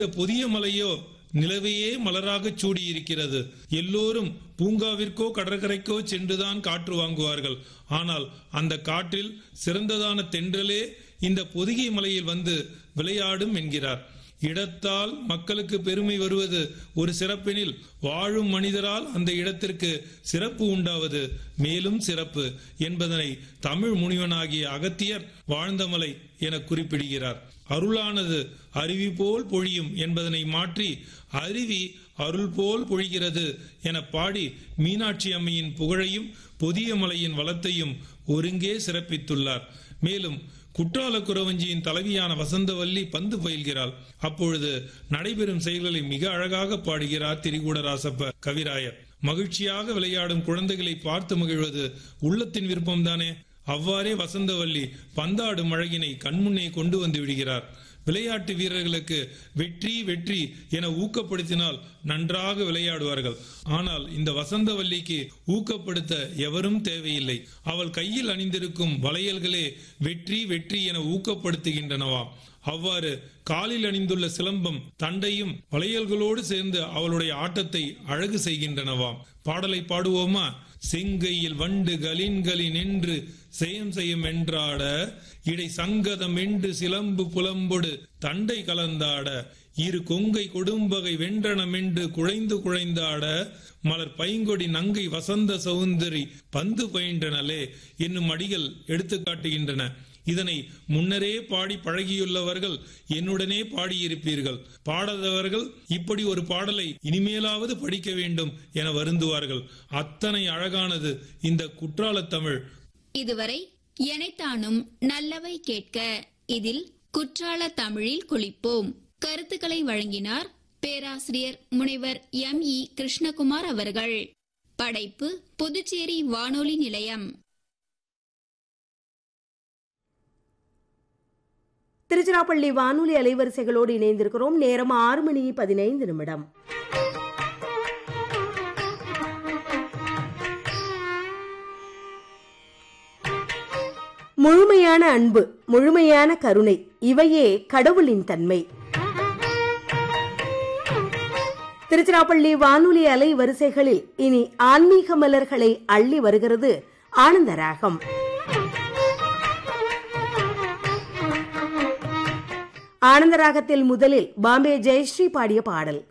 இந்த புதிய மலையோ நிலவையே மலராகச் சூடியிருக்கிறது எல்லோரும் பூங்காவிற்கோ கடற்கரைக்கோ சென்றுதான் காற்று வாங்குவார்கள் ஆனால் அந்த காற்றில் சிறந்ததான தென்றலே இந்த பொதிகை மலையில் வந்து விளையாடும் என்கிறார் இடத்தால் மக்களுக்கு பெருமை வருவது ஒரு சிறப்பெனில் வாழும் மனிதரால் அந்த இடத்திற்கு சிறப்பு உண்டாவது மேலும் சிறப்பு என்பதனை தமிழ் முனிவனாகிய அகத்தியர் வாழ்ந்த மலை என குறிப்பிடுகிறார் அருளானது அருவி போல் பொழியும் என்பதனை மாற்றி அருவி அருள் போல் பொழிகிறது என பாடி மீனாட்சி அம்மையின் புகழையும் புதிய மலையின் வளத்தையும் ஒருங்கே சிறப்பித்துள்ளார் மேலும் குற்றால குறவஞ்சியின் தலைவியான வசந்தவல்லி பந்து பயில்கிறாள் அப்பொழுது நடைபெறும் செயல்களை மிக அழகாக பாடுகிறார் திரிகூடராசப்ப கவிராயர் மகிழ்ச்சியாக விளையாடும் குழந்தைகளை பார்த்து மகிழ்வது உள்ளத்தின் விருப்பம்தானே அவ்வாறே வசந்தவல்லி பந்தாடும் அழகினை கண்முன்னே கொண்டு வந்து விடுகிறார் விளையாட்டு வீரர்களுக்கு வெற்றி வெற்றி என ஊக்கப்படுத்தினால் நன்றாக விளையாடுவார்கள் ஆனால் இந்த வசந்தவல்லிக்கு ஊக்கப்படுத்த எவரும் தேவையில்லை அவள் கையில் அணிந்திருக்கும் வளையல்களே வெற்றி வெற்றி என ஊக்கப்படுத்துகின்றனவாம் அவ்வாறு காலில் அணிந்துள்ள சிலம்பம் தண்டையும் வளையல்களோடு சேர்ந்து அவளுடைய ஆட்டத்தை அழகு செய்கின்றனவாம் பாடலை பாடுவோமா செங்கையில் வண்டு கலின்களின் என்று செயம் செய்யும் என்றாட இடை சங்கதம் என்று சிலம்பு புலம்பொடு தண்டை கலந்தாட இரு கொங்கை கொடும்பகை வென்றனம் என்று குழைந்து குழைந்தாட மலர் பைங்கொடி நங்கை வசந்த சௌந்தரி பந்து பயின்றனலே என்னும் அடிகள் எடுத்து காட்டுகின்றன இதனை முன்னரே பாடி பழகியுள்ளவர்கள் என்னுடனே பாடியிருப்பீர்கள் பாடாதவர்கள் இப்படி ஒரு பாடலை இனிமேலாவது படிக்க வேண்டும் என வருந்துவார்கள் அத்தனை அழகானது இந்த குற்றால தமிழ் இதுவரை எனைத்தானும் நல்லவை கேட்க இதில் குற்றால தமிழில் குளிப்போம் கருத்துக்களை வழங்கினார் பேராசிரியர் முனைவர் எம் இ கிருஷ்ணகுமார் அவர்கள் படைப்பு புதுச்சேரி வானொலி நிலையம் திருச்சிராப்பள்ளி வானொலி அலைவரிசைகளோடு இணைந்திருக்கிறோம் நேரம் ஆறு மணி பதினைந்து நிமிடம் முழுமையான அன்பு முழுமையான கருணை இவையே கடவுளின் தன்மை திருச்சிராப்பள்ளி வானொலி அலை வரிசைகளில் இனி ஆன்மீக மலர்களை அள்ளி வருகிறது ஆனந்த ராகம் ஆனந்த ராகத்தில் முதலில் பாம்பே ஜெயஸ்ரீ பாடிய பாடல்